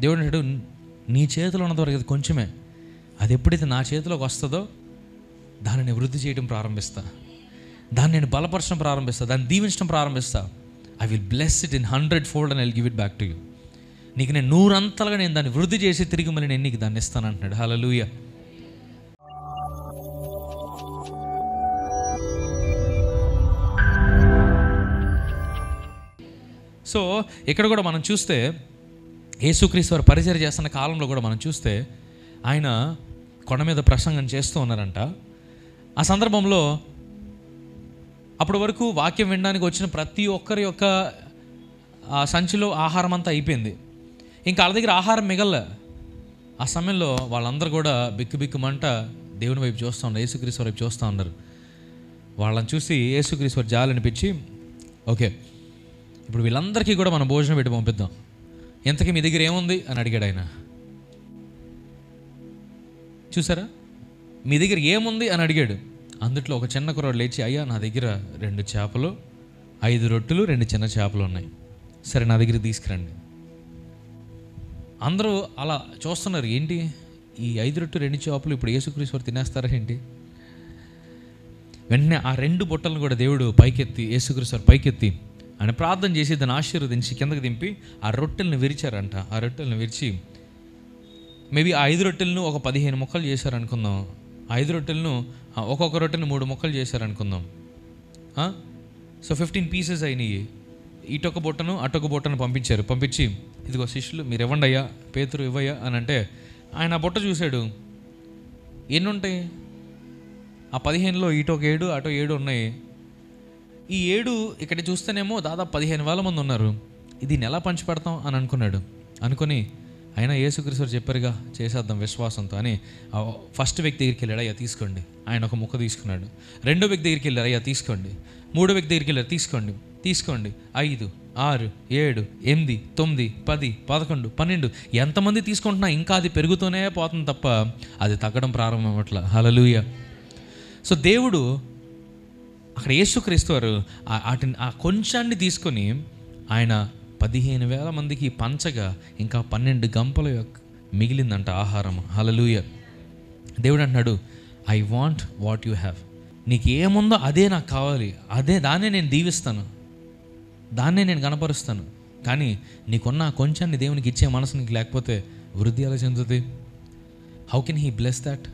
దేవుడు అంటాడు నీ చేతిలో ఉన్నంత వరకు అది కొంచెమే అది ఎప్పుడైతే నా చేతిలోకి వస్తుందో దానిని వృద్ధి చేయడం ప్రారంభిస్తా దాన్ని నేను బలపరచడం ప్రారంభిస్తా దాన్ని దీవించడం ప్రారంభిస్తా I will bless it in hundred fold and I give it back to you నీకు నేను నూరంతలుగా నేను దాన్ని వృద్ధి చేసి తిరిగి మళ్ళీ నేను నీకు దాన్ని ఇస్తాను అంటున్నాడు హలలుయ సో ఇక్కడ కూడా మనం చూస్తే యేసుక్రీస్తు వారు పరిచయం చేస్తున్న కాలంలో కూడా మనం చూస్తే ఆయన కొండ మీద ప్రసంగం చేస్తూ ఉన్నారంట ఆ సందర్భంలో అప్పటి వరకు వాక్యం వినడానికి వచ్చిన ప్రతి ఒక్కరి యొక్క ఆ సంచిలో ఆహారం అంతా అయిపోయింది ఇంకా వాళ్ళ దగ్గర ఆహారం మిగల ఆ సమయంలో వాళ్ళందరూ కూడా బిక్కు బిక్కుమంట దేవుని వైపు చూస్తూ ఉన్నారు యేసుక్రీస్తు వైపు చూస్తూ ఉన్నారు వాళ్ళని చూసి యేసుక్రీస్తు వారు జాలి అనిపించి ఓకే ఇప్పుడు వీళ్ళందరికీ కూడా మనం భోజనం పెట్టి పంపిద్దాం ఎంతకీ మీ దగ్గర ఏముంది అని అడిగాడు ఆయన చూసారా మీ దగ్గర ఏముంది అని అడిగాడు అందుట్లో ఒక చిన్న కుర్రాడు లేచి అయ్యా నా దగ్గర రెండు చేపలు ఐదు రొట్టెలు రెండు చిన్న చేపలు ఉన్నాయి సరే నా దగ్గర తీసుకురండి అందరూ అలా చూస్తున్నారు ఏంటి ఈ ఐదు రొట్టెలు రెండు చేపలు ఇప్పుడు యేసుక్రీశ్వరు తినేస్తారా ఏంటి వెంటనే ఆ రెండు బుట్టలను కూడా దేవుడు పైకెత్తి యేసుక్రీశ్వరు పైకెత్తి ఆయన ప్రార్థన చేసి దాన్ని ఆశీర్వదించి కిందకి దింపి ఆ రొట్టెలను విరిచారంట ఆ రొట్టెలను విరిచి మేబీ ఆ ఐదు రొట్టెలను ఒక పదిహేను మొక్కలు చేశారనుకుందాం ఆ ఐదు రొట్టెలను ఆ, ఒక్కొక్క రొట్టెని మూడు మొక్కలు చేశారనుకుందాం ఆ? సో ఫిఫ్టీన్ పీసెస్ అయినాయి ఇటొక బుట్టను అటొక బుట్టను పంపించారు పంపించి ఇదిగో శిష్యులు మీరు ఇవ్వండి అయ్యా పేతురు ఇవ్వయ్యా అని అంటే ఆయన ఆ బుట్ట చూశాడు ఎన్ని ఉంటాయి ఆ పదిహేనులో ఇటొక ఏడు అటో ఏడు ఉన్నాయి ఈ ఏడు ఇక్కడ చూస్తేనేమో దాదాపు పదిహేను వేల మంది ఉన్నారు దీన్ని ఎలా పంచి పెడతాం అని అనుకున్నాడు అనుకుని అయినా యేసుక్రీశ్వరు చెప్పారుగా చేసేద్దాం విశ్వాసంతో అని ఆ ఫస్ట్ వ్యక్తి దగ్గరికి వెళ్ళాడు అయ్యా తీసుకోండి ఆయన ఒక ముక్క తీసుకున్నాడు రెండో వ్యక్తి దగ్గరికి వెళ్ళారు అయ్యా తీసుకోండి మూడో వ్యక్తి దగ్గరికి వెళ్ళారు తీసుకోండి తీసుకోండి ఐదు ఆరు ఏడు ఎనిమిది తొమ్మిది పది పదకొండు పన్నెండు ఎంతమంది తీసుకుంటున్నా ఇంకా అది పెరుగుతూనే పోతుంది తప్ప అది తగ్గడం ప్రారంభం అవ్వట్ల హలలుయ సో దేవుడు అక్కడ యేసుక్రీస్తు వారు ఆ- వాటిని ఆ కొంచాన్ని తీసుకొని ఆయన పదిహేను వేల మందికి పంచగా ఇంకా పన్నెండు గంపల యొక్క మిగిలిందంట ఆహారం హలలుయ దేవుడు అంటున్నాడు I want what you have నీకు ఏముందో అదే నాకు కావాలి అదే దాన్నే నేను దీవిస్తాను దాన్నే నేను కనపరుస్తాను కానీ నీకున్న ఆ కొంచాన్ని దేవునికి ఇచ్చే మనసు నీకు లేకపోతే వృద్ధి ఎలా చెందుతుంది how can he bless that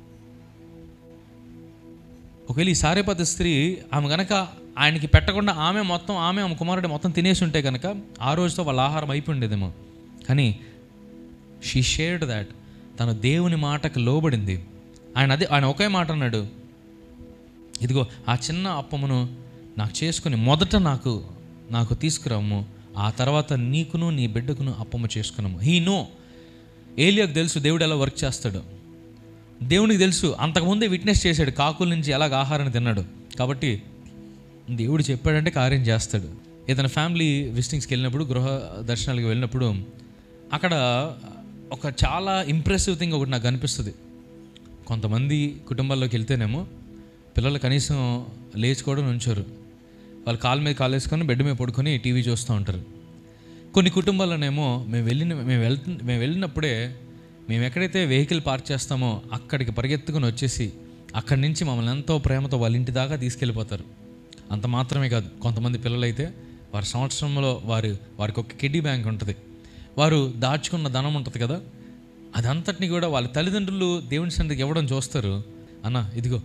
ఒకవేళ ఈ సారేపతి స్త్రీ ఆమె గనక ఆయనకి పెట్టకుండా ఆమె మొత్తం ఆమె ఆమె కుమారుడు మొత్తం తినేసి ఉంటే కనుక ఆ రోజుతో వాళ్ళ ఆహారం అయిపోయి ఉండేదేమో కానీ షీ షేర్డ్ దాట్ తను దేవుని మాటకు లోబడింది ఆయన అదే ఆయన ఒకే మాట అన్నాడు ఇదిగో ఆ చిన్న అప్పమును నాకు చేసుకుని మొదట నాకు నాకు తీసుకురమ్ము ఆ తర్వాత నీకును నీ బిడ్డకును అప్పము చేసుకున్నాము హీ నో ఏలియాకు తెలుసు దేవుడు ఎలా వర్క్ చేస్తాడు దేవునికి తెలుసు అంతకుముందే విట్నెస్ చేశాడు కాకుల నుంచి ఎలాగ ఆహారాన్ని తిన్నాడు కాబట్టి దేవుడు చెప్పాడంటే కార్యం చేస్తాడు ఏదైనా ఫ్యామిలీ విజిటింగ్స్కి వెళ్ళినప్పుడు గృహ దర్శనాలకు వెళ్ళినప్పుడు అక్కడ ఒక చాలా ఇంప్రెసివ్ థింగ్ ఒకటి నాకు అనిపిస్తుంది కొంతమంది కుటుంబాల్లోకి వెళ్తేనేమో పిల్లలు కనీసం లేచి కూడా నుంచోరు వాళ్ళు కాలు మీద కాలు వేసుకొని బెడ్ మీద పడుకొని టీవీ చూస్తూ ఉంటారు కొన్ని కుటుంబాల్లోనేమో మేము వెళ్ళిన మేము వెళ్తు మేము వెళ్ళినప్పుడే మేము ఎక్కడైతే వెహికల్ పార్క్ చేస్తామో అక్కడికి పరిగెత్తుకుని వచ్చేసి అక్కడి నుంచి మమ్మల్ని ఎంతో ప్రేమతో వాళ్ళ ఇంటి దాకా తీసుకెళ్ళిపోతారు అంత మాత్రమే కాదు కొంతమంది పిల్లలైతే వారి సంవత్సరంలో వారి వారికి ఒక కిడ్డీ బ్యాంక్ ఉంటుంది వారు దాచుకున్న ధనం ఉంటుంది కదా అదంతటిని కూడా వాళ్ళ తల్లిదండ్రులు దేవుని సన్నిధికి ఇవ్వడం చూస్తారు అన్న ఇదిగో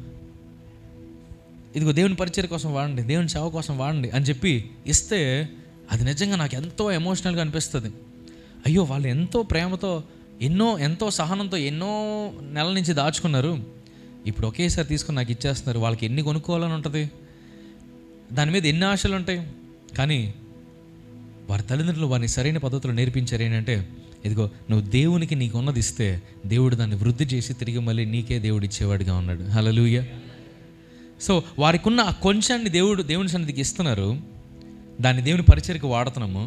ఇదిగో దేవుని పరిచయం కోసం వాడండి దేవుని సేవ కోసం వాడండి అని చెప్పి ఇస్తే అది నిజంగా నాకు ఎంతో ఎమోషనల్గా అనిపిస్తుంది అయ్యో వాళ్ళు ఎంతో ప్రేమతో ఎన్నో ఎంతో సహనంతో ఎన్నో నెలల నుంచి దాచుకున్నారు ఇప్పుడు ఒకేసారి తీసుకుని నాకు ఇచ్చేస్తున్నారు వాళ్ళకి ఎన్ని కొనుక్కోవాలని ఉంటుంది దాని మీద ఎన్ని ఆశలు ఉంటాయి కానీ వారి తల్లిదండ్రులు వారిని సరైన పద్ధతిలో నేర్పించారు ఏంటంటే ఇదిగో నువ్వు దేవునికి నీకు ఉన్నది ఇస్తే దేవుడు దాన్ని వృద్ధి చేసి తిరిగి మళ్ళీ నీకే దేవుడు ఇచ్చేవాడిగా ఉన్నాడు హలలుయ సో వారికి ఉన్న ఆ కొంచాన్ని దేవుడు దేవుని సన్నిధికి ఇస్తున్నారు దాన్ని దేవుని పరిచయకు వాడుతున్నాము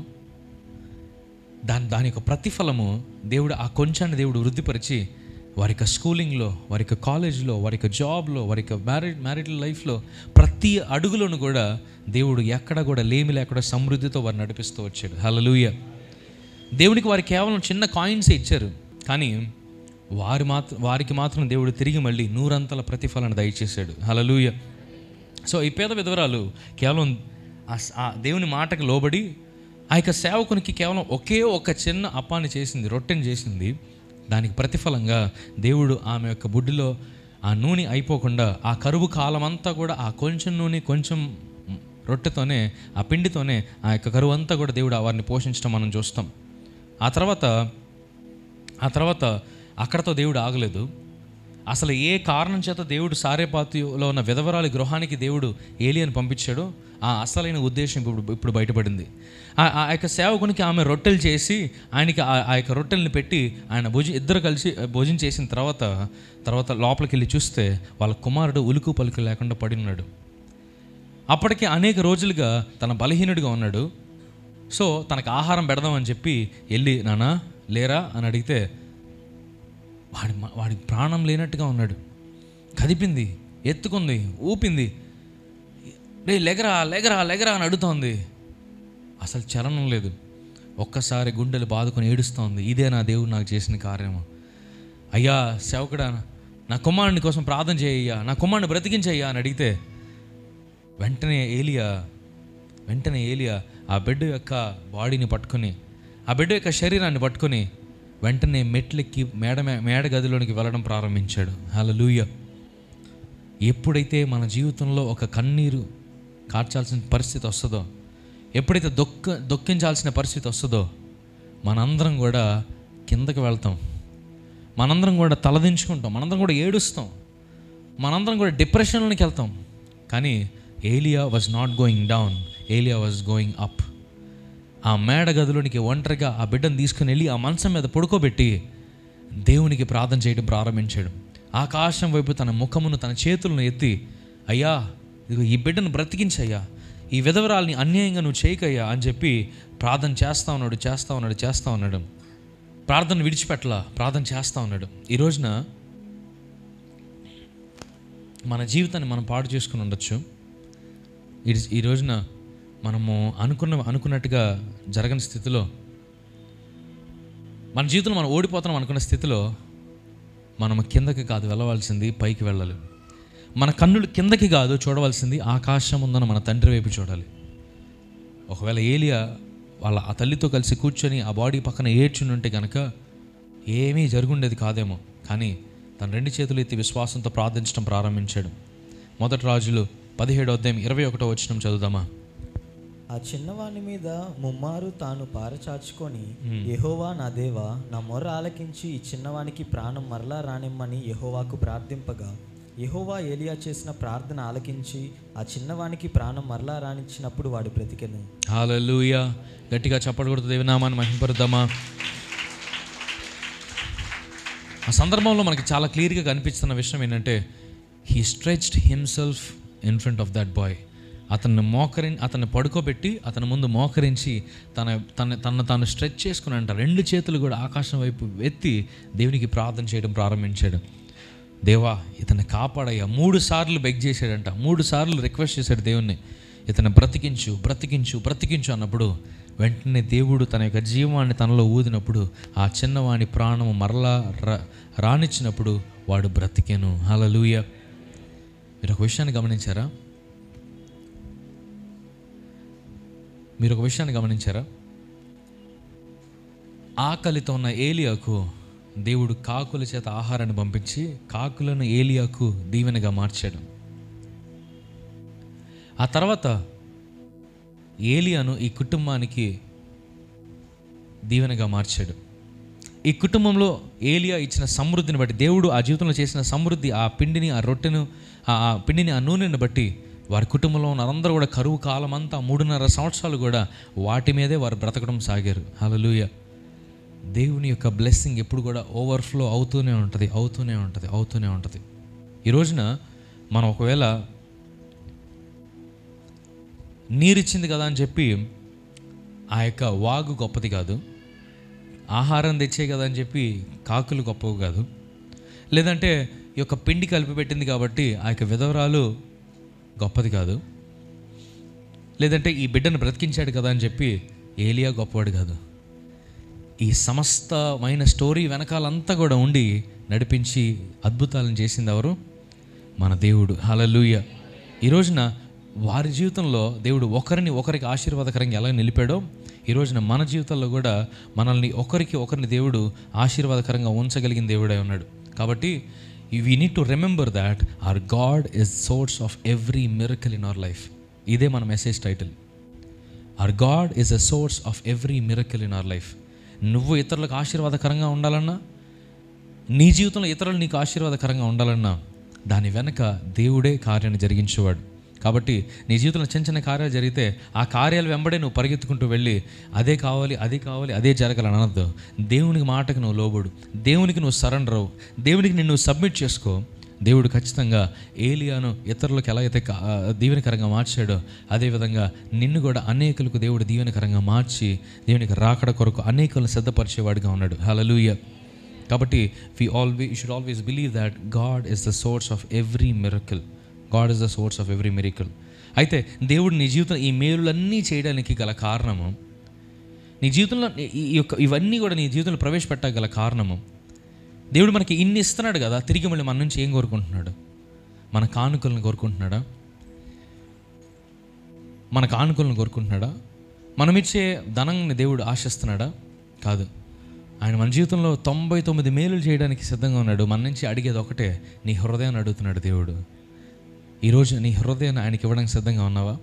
దాని దాని యొక్క ప్రతిఫలము దేవుడు ఆ కొంచాన్ని దేవుడు వృద్ధిపరిచి వారి యొక్క స్కూలింగ్లో వారి యొక్క కాలేజ్లో వారి యొక్క జాబ్లో వారి యొక్క మ్యారేజ్ మ్యారీడ్ లైఫ్లో ప్రతి అడుగులోను కూడా దేవుడు ఎక్కడ కూడా లేమి లేకుండా సమృద్ధితో వారు నడిపిస్తూ వచ్చాడు హలలుయ దేవునికి వారు కేవలం చిన్న కాయిన్సే ఇచ్చారు కానీ వారి మాత్రం వారికి మాత్రం దేవుడు తిరిగి మళ్ళీ నూరంతల ప్రతిఫలను దయచేశాడు హలలుయ సో ఈ పేద విధవరాలు కేవలం ఆ స- ఆ దేవుని మాటకు లోబడి ఆ యొక్క సేవకునికి కేవలం ఒకే ఒక చిన్న అప్పాన్ని చేసింది రొట్టెని చేసింది దానికి ప్రతిఫలంగా దేవుడు ఆమె యొక్క బుడ్డిలో ఆ నూనె అయిపోకుండా ఆ కరువు కాలం అంతా కూడా ఆ కొంచెం నూనె కొంచెం రొట్టెతోనే ఆ పిండితోనే ఆ యొక్క కరువు అంతా కూడా దేవుడు వారిని పోషించడం మనం చూస్తాం ఆ తర్వాత ఆ తర్వాత అక్కడతో దేవుడు ఆగలేదు అసలు ఏ కారణం చేత దేవుడు సారేపాతిలో ఉన్న విధవరాలి గృహానికి దేవుడు ఏలియని పంపించాడో ఆ అసలైన ఉద్దేశం ఇప్పుడు ఇప్పుడు బయటపడింది ఆ ఆ యొక్క సేవకునికి ఆమె రొట్టెలు చేసి ఆయనకి ఆ ఆ యొక్క రొట్టెల్ని పెట్టి ఆయన భోజ ఇద్దరు కలిసి భోజనం చేసిన తర్వాత తర్వాత లోపలికి వెళ్ళి చూస్తే వాళ్ళ కుమారుడు ఉలుకు పలుకు లేకుండా పడి ఉన్నాడు అప్పటికి అనేక రోజులుగా తన బలహీనుడిగా ఉన్నాడు సో తనకు ఆహారం పెడదామని చెప్పి వెళ్ళి నానా లేరా అని అడిగితే వాడి మ- వాడి ప్రాణం లేనట్టుగా ఉన్నాడు కదిపింది ఎత్తుకుంది ఊపింది రే లెగరా లెగరా లెగరా అని అడుగుతోంది అసలు చలనం లేదు ఒక్కసారి గుండెలు బాదుకొని ఏడుస్తోంది ఇదే నా దేవుడు నాకు చేసిన కార్యము అయ్యా సేవకుడా నా కుమారుని కోసం ప్రార్థన చేయ్యా నా కుమారుని బ్రతికించయ్యా అని అడిగితే వెంటనే ఏలియా వెంటనే ఏలియా ఆ బిడ్డ యొక్క బాడీని పట్టుకొని ఆ బిడ్డ యొక్క శరీరాన్ని పట్టుకొని వెంటనే మెట్లెక్కి మేడ మే- మేడ గదిలోనికి వెళ్ళడం ప్రారంభించాడు హల్లెలూయ ఎప్పుడైతే మన జీవితంలో ఒక కన్నీరు కార్చాల్సిన పరిస్థితి వస్తుందో ఎప్పుడైతే దొక్క దొక్కించాల్సిన పరిస్థితి వస్తుందో మనందరం కూడా కిందకి వెళ్తాం మనందరం కూడా తలదించుకుంటాం మనందరం కూడా ఏడుస్తాం మనందరం కూడా డిప్రెషన్లోకి వెళ్తాం కానీ ఏలియా వాజ్ నాట్ గోయింగ్ డౌన్ ఏలియా వాజ్ గోయింగ్ అప్ ఆ మేడ గదిలోనికి ఒంటరిగా ఆ బిడ్డను తీసుకుని వెళ్ళి ఆ మంచం మీద పడుకోబెట్టి దేవునికి ప్రార్థన చేయడం ప్రారంభించాడు ఆకాశం వైపు తన ముఖమును తన చేతులను ఎత్తి అయ్యా ఇదిగో ఈ బిడ్డను బ్రతికించయ్యా ఈ విధవరాల్ని అన్యాయంగా నువ్వు చేయకయ్యా అని చెప్పి ప్రార్థన చేస్తా ఉన్నాడు చేస్తా ఉన్నాడు చేస్తా ఉన్నాడు ప్రార్థన విడిచిపెట్టలా ప్రార్థన చేస్తా ఉన్నాడు ఈ రోజున మన జీవితాన్ని మనం పాడు చేసుకుని ఉండొచ్చు ఈ- ఈ రోజున మనము అనుకున్న అనుకున్నట్టుగా జరగని స్థితిలో మన జీవితంలో మనం ఓడిపోతున్నాం అనుకున్న స్థితిలో మనం కిందకి కాదు వెళ్ళవలసింది పైకి వెళ్ళాలి మన కన్నులు కిందకి కాదు చూడవలసింది ఆకాశం ఉందన్న మన తండ్రి వైపు చూడాలి ఒకవేళ ఏలియా వాళ్ళ ఆ తల్లితో కలిసి కూర్చొని ఆ బాడీ పక్కన ఏడ్చుని ఉంటే కనుక ఏమీ జరుగుండేది కాదేమో కానీ తన రెండు చేతులు ఎత్తి విశ్వాసంతో ప్రార్థించడం ప్రారంభించాడు మొదటి రాజులు పదిహేడో అధ్యాయం ఇరవై ఒకటో వచ్చిన చదువుదామా ఆ చిన్నవాని మీద ముమ్మారు తాను పారచాచుకొని యెహోవా నా దేవా నా మొర్ర ఆలకించి ఈ చిన్నవానికి ప్రాణం మరలా రానిమ్మని యెహోవాకు ప్రార్థింపగా యెహోవా ఏలియా చేసిన ప్రార్థన ఆలకించి ఆ చిన్నవానికి ప్రాణం మరలా రానిచ్చినప్పుడు వాడు బ్రతికెను హాలూయ గట్టిగా చప్పడకూడదు దేవినామాన్ని మహింపరుద్దామా ఆ సందర్భంలో మనకి చాలా క్లియర్గా కనిపిస్తున్న విషయం ఏంటంటే he stretched himself in front of that boy అతన్ని మోకరి అతన్ని పడుకోబెట్టి అతని ముందు మోకరించి తన తన తను తాను స్ట్రెచ్ చేసుకుని అంట రెండు చేతులు కూడా ఆకాశం వైపు ఎత్తి దేవునికి ప్రార్థన చేయడం ప్రారంభించాడు దేవా ఇతన్ని కాపాడయ్యా మూడు సార్లు బెగ్ చేశాడంట మూడు సార్లు రిక్వెస్ట్ చేశాడు దేవుణ్ణి ఇతను బ్రతికించు బ్రతికించు బ్రతికించు అన్నప్పుడు వెంటనే దేవుడు తన యొక్క జీవాన్ని తనలో ఊదినప్పుడు ఆ చిన్నవాని ప్రాణము మరలా రా రానిచ్చినప్పుడు వాడు బ్రతికెను హలలుయ మీరు ఒక విషయాన్ని గమనించారా మీరు ఒక విషయాన్ని గమనించారా ఆకలితో ఉన్న ఏలియాకు దేవుడు కాకుల చేత ఆహారాన్ని పంపించి కాకులను ఏలియాకు దీవెనగా మార్చాడు ఆ తర్వాత ఏలియాను ఈ కుటుంబానికి దీవెనగా మార్చాడు ఈ కుటుంబంలో ఏలియా ఇచ్చిన సమృద్ధిని బట్టి దేవుడు ఆ జీవితంలో చేసిన సమృద్ధి ఆ పిండిని ఆ రొట్టెను ఆ ఆ పిండిని ఆ నూనెని బట్టి వారి కుటుంబంలో ఉన్న అందరూ కూడా కరువు కాలం అంతా మూడున్నర సంవత్సరాలు కూడా వాటి మీదే వారు బ్రతకడం సాగారు హల్లెలూయ దేవుని యొక్క బ్లెస్సింగ్ ఎప్పుడు కూడా ఓవర్ఫ్లో అవుతూనే ఉంటుంది అవుతూనే ఉంటుంది అవుతూనే ఉంటుంది ఈ రోజున మనం ఒకవేళ నీరిచ్చింది కదా అని చెప్పి ఆ యొక్క వాగు గొప్పది కాదు ఆహారం తెచ్చే కదా అని చెప్పి కాకులు గొప్పవి కాదు లేదంటే ఈ యొక్క పిండి కలిపి పెట్టింది కాబట్టి ఆ యొక్క విధవరాలు గొప్పది కాదు లేదంటే ఈ బిడ్డను బ్రతికించాడు కదా అని చెప్పి ఏలియా గొప్పవాడు కాదు ఈ సమస్తమైన స్టోరీ వెనకాలంతా కూడా ఉండి నడిపించి అద్భుతాలను చేసింది ఎవరు మన దేవుడు హలలుయ ఈ రోజున వారి జీవితంలో దేవుడు ఒకరిని ఒకరికి ఆశీర్వాదకరంగా ఎలా నిలిపాడో ఈ రోజున మన జీవితంలో కూడా మనల్ని ఒకరికి ఒకరిని దేవుడు ఆశీర్వాదకరంగా ఉంచగలిగిన దేవుడే ఉన్నాడు కాబట్టి we need to remember that our God is source of every miracle in our life ఇదే మన message title our God is a source of every miracle in our life నువ్వు ఇతరులకు ఆశీర్వాదకరంగా ఉండాలన్నా నీ జీవితంలో ఇతరులు నీకు ఆశీర్వాదకరంగా ఉండాలన్నా దాని వెనక దేవుడే కార్యాన్ని జరిగించేవాడు కాబట్టి నీ జీవితంలో చిన్న చిన్న కార్యాలు జరిగితే ఆ కార్యాలు వెంబడే నువ్వు పరిగెత్తుకుంటూ వెళ్ళి అదే కావాలి అది కావాలి అదే జరగాలని అనద్దు దేవునికి మాటకు నువ్వు లోబడు దేవునికి నువ్వు సరెండర్ అవ్వు దేవునికి నిన్ను సబ్మిట్ చేసుకో దేవుడు ఖచ్చితంగా ఏలియాను ఇతరులకు ఎలా అయితే కా- దీవెనకరంగా మార్చాడో అదేవిధంగా నిన్ను కూడా అనేకులకు దేవుడు దీవెనకరంగా మార్చి దేవునికి రాకడ కొరకు అనేకులను సిద్ధపరిచేవాడిగా ఉన్నాడు హలలుయ కాబట్టి we always should always believe that God is the source of every miracle God is the source of every miracle అయితే దేవుడు నీ జీవితం ఈ మేలులన్నీ చేయడానికి గల కారణము నీ జీవితంలో ఈ- ఈ యొక్క ఇవన్నీ కూడా నీ జీవితంలో ప్రవేశపెట్టగల కారణము దేవుడు మనకి ఇన్ని ఇస్తున్నాడు కదా తిరిగి మళ్ళీ మన నుంచి ఏం కోరుకుంటున్నాడు మన కానుకలను కోరుకుంటున్నాడా మన కానుకలను కోరుకుంటున్నాడా మనం ఇచ్చే ధనాన్ని దేవుడు ఆశిస్తున్నాడా కాదు ఆయన మన జీవితంలో తొంభై తొమ్మిది మేలులు చేయడానికి సిద్ధంగా ఉన్నాడు మన నుంచి అడిగేది ఒకటే నీ హృదయాన్ని అడుగుతున్నాడు దేవుడు ఈరోజు నీ హృదయాన్ని ఆయనకి ఇవ్వడానికి సిద్ధంగా ఉన్నావా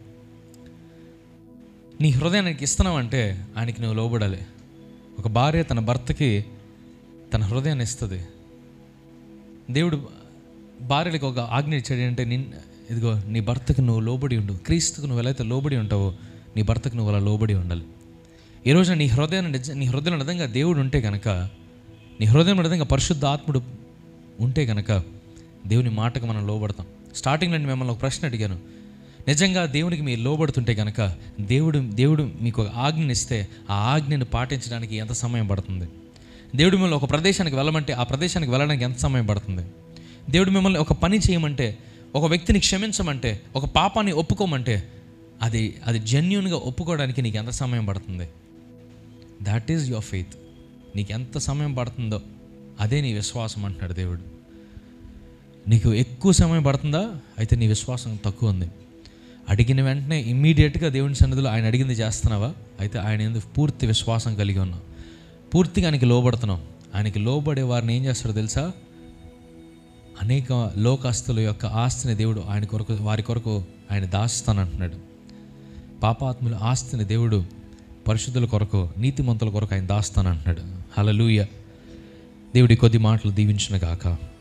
నీ హృదయానికి ఇస్తున్నావంటే ఆయనకి నువ్వు లోబడాలి ఒక భార్య తన భర్తకి తన హృదయాన్ని ఇస్తుంది దేవుడు భార్యలకు ఒక ఆజ్ఞ ఇచ్చాడు అంటే నిన్ ఇదిగో నీ భర్తకు నువ్వు లోబడి ఉండు క్రీస్తుకు నువ్వు ఎలా అయితే లోబడి ఉంటావో నీ భర్తకు నువ్వు అలా లోబడి ఉండాలి ఈ రోజున నీ హృదయాన్ని నిజ నీ హృదయంలో నిజంగా దేవుడు ఉంటే కనుక నీ హృదయంలో నిజంగా పరిశుద్ధ ఆత్ముడు ఉంటే కనుక దేవుని మాటకు మనం లోబడతాం స్టార్టింగ్లో నేను మిమ్మల్ని ఒక ప్రశ్న అడిగాను నిజంగా దేవునికి మీరు లోబడుతుంటే కనుక దేవుడు దేవుడు మీకు ఒక ఆజ్ఞని ఇస్తే ఆ ఆజ్ఞను పాటించడానికి ఎంత సమయం పడుతుంది దేవుడు మిమ్మల్ని ఒక ప్రదేశానికి వెళ్ళమంటే ఆ ప్రదేశానికి వెళ్ళడానికి ఎంత సమయం పడుతుంది దేవుడు మిమ్మల్ని ఒక పని చేయమంటే ఒక వ్యక్తిని క్షమించమంటే ఒక పాపాన్ని ఒప్పుకోమంటే అది అది జెన్యున్గా ఒప్పుకోవడానికి నీకు ఎంత సమయం పడుతుంది దాట్ ఈజ్ యువర్ ఫెయిత్ నీకు ఎంత సమయం పడుతుందో అదే నీ విశ్వాసం అంటున్నాడు దేవుడు నీకు ఎక్కువ సమయం పడుతుందా అయితే నీ విశ్వాసం తక్కువ ఉంది అడిగిన వెంటనే ఇమ్మీడియట్గా దేవుని సన్నిధిలో ఆయన అడిగింది చేస్తున్నావా అయితే ఆయన ఎందుకు పూర్తి విశ్వాసం కలిగి ఉన్నావు పూర్తిగా ఆయనకి లోబడుతున్నావు ఆయనకి లోబడే వారిని ఏం చేస్తాడో తెలుసా అనేక లోకాస్తుల యొక్క ఆస్తిని దేవుడు ఆయన కొరకు వారి కొరకు ఆయన దాస్తానంటున్నాడు పాపాత్ముల ఆస్తిని దేవుడు పరిశుద్ధుల కొరకు నీతిమంతుల కొరకు ఆయన దాస్తానంటున్నాడు హలలుయ దేవుడి కొద్ది మాటలు దీవించిన గాక